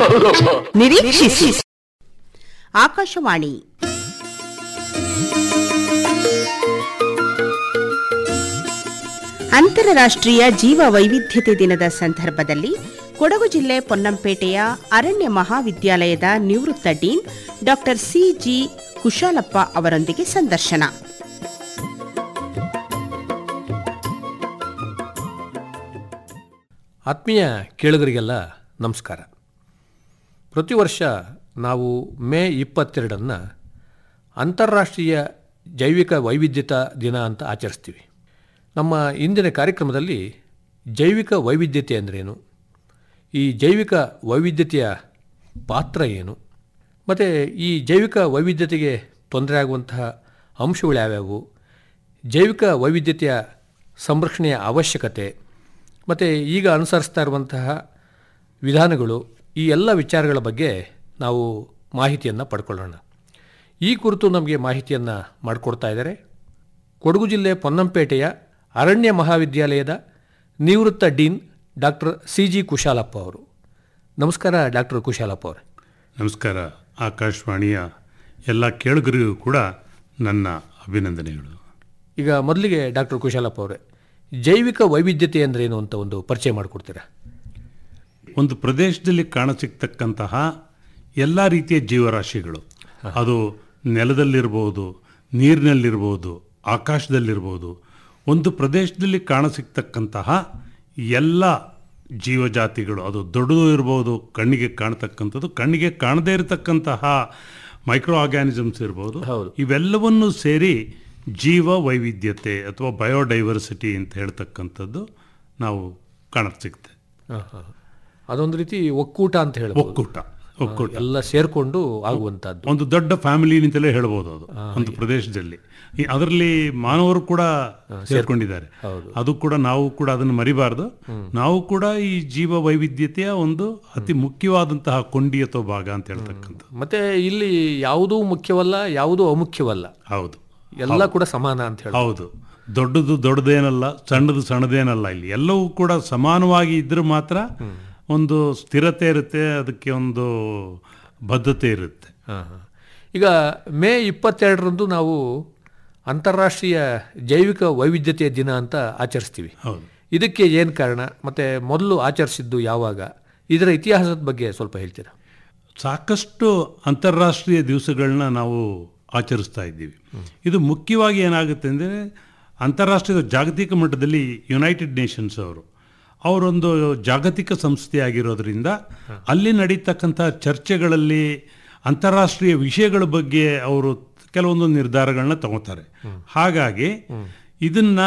ಹೌದಪ್ಪ ನಿರೀಕ್ಷಿಸಿ ಆಕಾಶವಾಣಿ ಅಂತಾರಾಷ್ಟ್ರೀಯ ಜೀವ ವೈವಿಧ್ಯತೆ ದಿನದ ಸಂದರ್ಭದಲ್ಲಿ ಕೊಡಗು ಜಿಲ್ಲೆ ಪೊನ್ನಂಪೇಟೆಯ ಅರಣ್ಯ ಮಹಾವಿದ್ಯಾಲಯದ ನಿವೃತ್ತ ಡೀನ್ ಡಾಕ್ಟರ್ ಸಿಜಿ ಕುಶಾಲಪ್ಪ ಅವರೊಂದಿಗೆ ಸಂದರ್ಶನ ಆತ್ಮೀಯ ಕೇಳುಗರಿಗೆಲ್ಲ ನಮಸ್ಕಾರ ಪ್ರತಿ ವರ್ಷ ನಾವು ಮೇ ಇಪ್ಪತ್ತೆರಡನ್ನು ಅಂತಾರಾಷ್ಟ್ರೀಯ ಜೈವಿಕ ವೈವಿಧ್ಯತಾ ದಿನ ಅಂತ ಆಚರಿಸ್ತೀವಿ ನಮ್ಮ ಇಂದಿನ ಕಾರ್ಯಕ್ರಮದಲ್ಲಿ ಜೈವಿಕ ವೈವಿಧ್ಯತೆ ಅಂದ್ರೇನು ಈ ಜೈವಿಕ ವೈವಿಧ್ಯತೆಯ ಪಾತ್ರ ಏನು ಮತ್ತು ಈ ಜೈವಿಕ ವೈವಿಧ್ಯತೆಗೆ ತೊಂದರೆ ಆಗುವಂತಹ ಅಂಶಗಳು ಯಾವ್ಯಾವು ಜೈವಿಕ ವೈವಿಧ್ಯತೆಯ ಸಂರಕ್ಷಣೆಯ ಅವಶ್ಯಕತೆ ಮತ್ತು ಈಗ ಅನುಸರಿಸ್ತಾ ಇರುವಂತಹ ವಿಧಾನಗಳು ಈ ಎಲ್ಲ ವಿಚಾರಗಳ ಬಗ್ಗೆ ನಾವು ಮಾಹಿತಿಯನ್ನು ಪಡ್ಕೊಳ್ಳೋಣ ಈ ಕುರಿತು ನಮಗೆ ಮಾಹಿತಿಯನ್ನು ಮಾಡಿಕೊಡ್ತಾ ಇದ್ದಾರೆ ಕೊಡಗು ಜಿಲ್ಲೆ ಪೊನ್ನಂಪೇಟೆಯ ಅರಣ್ಯ ಮಹಾವಿದ್ಯಾಲಯದ ನಿವೃತ್ತ dean doctor C G Kushalappa ಅವರು ನಮಸ್ಕಾರ ಡಾಕ್ಟರ್ ಕುಶಾಲಪ್ಪ ಅವರೇ ನಮಸ್ಕಾರ ಆಕಾಶವಾಣಿಯ ಎಲ್ಲ ಕೇಳುಗರಿಗೂ ಕೂಡ ನನ್ನ ಅಭಿನಂದನೆಗಳು ಈಗ ಮೊದಲಿಗೆ ಡಾಕ್ಟರ್ ಕುಶಾಲಪ್ಪ ಅವರೇ ಜೈವಿಕ ವೈವಿಧ್ಯತೆ ಅಂದ್ರೇನು ಅಂತ ಒಂದು ಪರಿಚಯ ಮಾಡಿಕೊಡ್ತೀರಾ ಒಂದು ಪ್ರದೇಶದಲ್ಲಿ ಕಾಣಸಿಗ್ತಕ್ಕಂತಹ ಎಲ್ಲ ರೀತಿಯ ಜೀವರಾಶಿಗಳು ಅದು ನೆಲದಲ್ಲಿರ್ಬೋದು ನೀರಿನಲ್ಲಿರ್ಬೋದು ಆಕಾಶದಲ್ಲಿರ್ಬೋದು ಒಂದು ಪ್ರದೇಶದಲ್ಲಿ ಕಾಣಸಿಗ್ತಕ್ಕಂತಹ ಎಲ್ಲ ಜೀವಜಾತಿಗಳು ಅದು ದೊಡ್ಡದು ಇರ್ಬೋದು ಕಣ್ಣಿಗೆ ಕಾಣತಕ್ಕಂಥದ್ದು ಕಣ್ಣಿಗೆ ಕಾಣದೇ ಇರತಕ್ಕಂತಹ ಮೈಕ್ರೋ ಆರ್ಗ್ಯಾನಿಸಮ್ಸ್ ಇರ್ಬೋದು ಹೌದು. ಇವೆಲ್ಲವನ್ನು ಸೇರಿ ಜೀವ ವೈವಿಧ್ಯತೆ ಅಥವಾ ಬಯೋಡೈವರ್ಸಿಟಿ ಅಂತ ಹೇಳ್ತಕ್ಕಂಥದ್ದು ನಾವು ಕಾಣಸಿಗುತ್ತೆ ಹಾಂ ಹಾಂ ಅದೊಂದು ರೀತಿ ಒಕ್ಕೂಟ ಅಂತ ಹೇಳ್ಬೋದು ಒಕ್ಕೂಟ ಒಕ್ಕೂಟ ಎಲ್ಲ ಸೇರಿಕೊಂಡು ಆಗುವಂಥದ್ದು ಒಂದು ದೊಡ್ಡ ಫ್ಯಾಮಿಲಿ ಅಂತಲೇ ಹೇಳ್ಬೋದು ಅದು ಒಂದು ಪ್ರದೇಶದಲ್ಲಿ ಈ- ಅದರಲ್ಲಿ ಮಾನವರು ಕೂಡ ಸೇರ್ಕೊಂಡಿದ್ದಾರೆ ಅದು ಕೂಡ ನಾವು ಕೂಡ ಅದನ್ನು ಮರಿಬಾರ್ದು ನಾವು ಕೂಡ ಈ ಜೀವ ವೈವಿಧ್ಯತೆಯ ಒಂದು ಅತಿ ಮುಖ್ಯವಾದಂತಹ ಕೊಂಡಿ ಅಥವಾ ಭಾಗ ಅಂತ ಹೇಳ್ತಕ್ಕಂಥ ಮತ್ತೆ ಇಲ್ಲಿ ಯಾವುದೂ ಮುಖ್ಯವಲ್ಲ ಯಾವುದೂ ಅಮುಖ್ಯವಲ್ಲ ಹೌದು ಎಲ್ಲ ಕೂಡ ಸಮಾನ ಅಂತ ಹೇಳಿ ಹೌದು ದೊಡ್ಡದು ದೊಡ್ಡದೇನಲ್ಲ ಸಣ್ಣದು ಸಣ್ಣದೇನಲ್ಲ ಇಲ್ಲಿ ಎಲ್ಲವೂ ಕೂಡ ಸಮಾನವಾಗಿ ಇದ್ರೆ ಮಾತ್ರ ಒಂದು ಸ್ಥಿರತೆ ಇರುತ್ತೆ ಅದಕ್ಕೆ ಒಂದು ಬದ್ಧತೆ ಇರುತ್ತೆ ಹಾಂ ಹಾಂ ಈಗ ಮೇ ಇಪ್ಪತ್ತೆರಡರಂದು ನಾವು ಅಂತಾರಾಷ್ಟ್ರೀಯ ಜೈವಿಕ ವೈವಿಧ್ಯತೆಯ ದಿನ ಅಂತ ಆಚರಿಸ್ತೀವಿ ಹೌದು ಇದಕ್ಕೆ ಏನು ಕಾರಣ ಮತ್ತು ಮೊದಲು ಆಚರಿಸಿದ್ದು ಯಾವಾಗ ಇದರ ಇತಿಹಾಸದ ಬಗ್ಗೆ ಸ್ವಲ್ಪ ಹೇಳ್ತೀರಾ ಸಾಕಷ್ಟು ಅಂತಾರಾಷ್ಟ್ರೀಯ ದಿವಸಗಳನ್ನ ನಾವು ಆಚರಿಸ್ತಾ ಇದ್ದೀವಿ ಇದು ಮುಖ್ಯವಾಗಿ ಏನಾಗುತ್ತೆ ಅಂದರೆ ಅಂತಾರಾಷ್ಟ್ರೀಯ ಜಾಗತಿಕ ಮಟ್ಟದಲ್ಲಿ ಯುನೈಟೆಡ್ ನೇಷನ್ಸ್ ಅವರು ಅವರೊಂದು ಜಾಗತಿಕ ಸಂಸ್ಥೆ ಆಗಿರೋದ್ರಿಂದ ಅಲ್ಲಿ ನಡೀತಕ್ಕಂಥ ಚರ್ಚೆಗಳಲ್ಲಿ ಅಂತಾರಾಷ್ಟ್ರೀಯ ವಿಷಯಗಳ ಬಗ್ಗೆ ಅವರು ಕೆಲವೊಂದು ನಿರ್ಧಾರಗಳನ್ನ ತಗೋತಾರೆ ಹಾಗಾಗಿ ಇದನ್ನ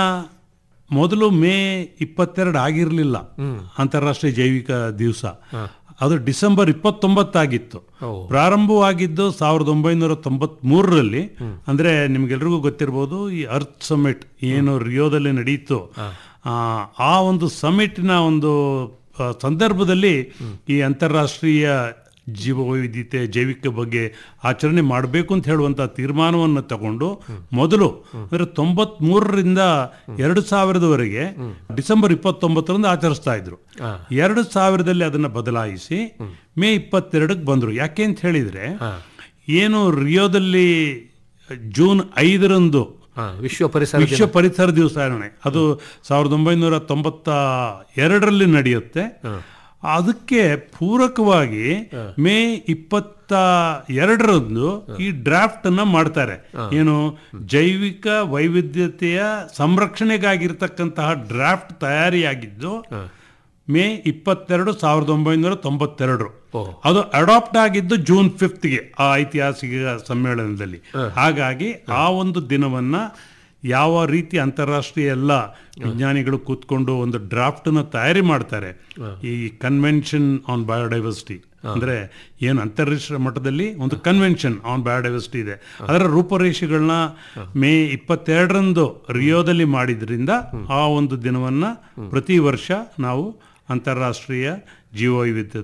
ಮೊದಲು ಮೇ ಇಪ್ಪತ್ತೆರಡು ಆಗಿರಲಿಲ್ಲ ಅಂತಾರಾಷ್ಟ್ರೀಯ ಜೈವಿಕ ದಿವಸ ಅದು ಡಿಸೆಂಬರ್ ಇಪ್ಪತ್ತೊಂಬತ್ತಾಗಿತ್ತು ಪ್ರಾರಂಭವಾಗಿದ್ದು ಸಾವಿರದ ಒಂಬೈನೂರ ತೊಂಬತ್ ಮೂರರಲ್ಲಿ ಅಂದ್ರೆ ನಿಮ್ಗೆಲ್ರಿಗೂ ಗೊತ್ತಿರ್ಬೋದು ಈ ಅರ್ತ್ ಸಮಿಟ್ ಏನು ರಿಯೋದಲ್ಲಿ ನಡೀತು ಆ, ಆ ಒಂದು ಸಮಿಟ್ನ ಒಂದು ಆ, ಸಂದರ್ಭದಲ್ಲಿ ಈ ಅಂತಾರಾಷ್ಟ್ರೀಯ ಜೀವ ವೈವಿಧ್ಯತೆ ಜೈವಿಕ ಬಗ್ಗೆ ಆಚರಣೆ ಮಾಡಬೇಕು ಅಂತ ಹೇಳುವಂಥ ತೀರ್ಮಾನವನ್ನು ತಗೊಂಡು ಮೊದಲು ಅಂದರೆ ತೊಂಬತ್ ಮೂರರಿಂದ ಎರಡು ಸಾವಿರದವರೆಗೆ ಡಿಸೆಂಬರ್ ಇಪ್ಪತ್ತೊಂಬತ್ತರಂದು ಆಚರಿಸ್ತಾ ಇದ್ರು ಎರಡು ಸಾವಿರದಲ್ಲಿ ಅದನ್ನು ಬದಲಾಯಿಸಿ ಮೇ ಇಪ್ಪತ್ತೆರಡಕ್ಕೆ ಬಂದರು ಯಾಕೆ ಅಂತ ಹೇಳಿದ್ರೆ ಏನು ರಿಯೋದಲ್ಲಿ ಜೂನ್ ಐದರಂದು ಹಾಂ ವಿಶ್ವ ಪರಿಸರ ವಿಶ್ವ ಪರಿಸರ ದಿವಸಾಚರಣೆ ಅದು ಸಾವಿರದ ಒಂಬೈನೂರ ತೊಂಬತ್ತ ಎರಡರಲ್ಲಿ ನಡೆಯುತ್ತೆ ಅದಕ್ಕೆ ಪೂರಕವಾಗಿ ಮೇ ಇಪ್ಪತ್ತ ಎರಡರಂದು ಈ ಡ್ರಾಫ್ಟ್ ಅನ್ನ ಮಾಡ್ತಾರೆ ಏನು ಜೈವಿಕ ವೈವಿಧ್ಯತೆಯ ಸಂರಕ್ಷಣೆಗಾಗಿರ್ತಕ್ಕಂತಹ ಡ್ರಾಫ್ಟ್ ತಯಾರಿಯಾಗಿದ್ದು ಮೇ ಇಪ್ಪತ್ತೆರಡು ಸಾವಿರದ ಒಂಬೈನೂರ ತೊಂಬತ್ತೆರಡು ಅದು ಅಡಾಪ್ಟ್ ಆಗಿದ್ದು ಜೂನ್ ಫಿಫ್ತ್ಗೆ ಆ ಐತಿಹಾಸಿಕ ಸಮ್ಮೇಳನದಲ್ಲಿ ಹಾಗಾಗಿ ಆ ಒಂದು ದಿನವನ್ನ ಯಾವ ರೀತಿ ಅಂತಾರಾಷ್ಟ್ರೀಯ ಎಲ್ಲ ವಿಜ್ಞಾನಿಗಳು ಕೂತ್ಕೊಂಡು ಒಂದು ಡ್ರಾಫ್ಟ್ ನ ತಯಾರಿ ಮಾಡ್ತಾರೆ ಈ ಕನ್ವೆನ್ಷನ್ ಆನ್ ಬಯೋಡೈವರ್ಸಿಟಿ ಅಂದ್ರೆ ಏನು ಅಂತಾರಾಷ್ಟ್ರೀಯ ಮಟ್ಟದಲ್ಲಿ ಒಂದು ಕನ್ವೆನ್ಷನ್ ಆನ್ ಬಯೋಡೈವರ್ಸಿಟಿ ಇದೆ ಅದರ ರೂಪರೇಷೆಗಳನ್ನ ಮೇ ಇಪ್ಪತ್ತೆರಡರಂದು ರಿಯೋದಲ್ಲಿ ಮಾಡಿದ್ರಿಂದ ಆ ಒಂದು ದಿನವನ್ನ ಪ್ರತಿ ವರ್ಷ ನಾವು ಅಂತಾರಾಷ್ಟ್ರೀಯ ಜೀವವೈವಿಧ್ಯ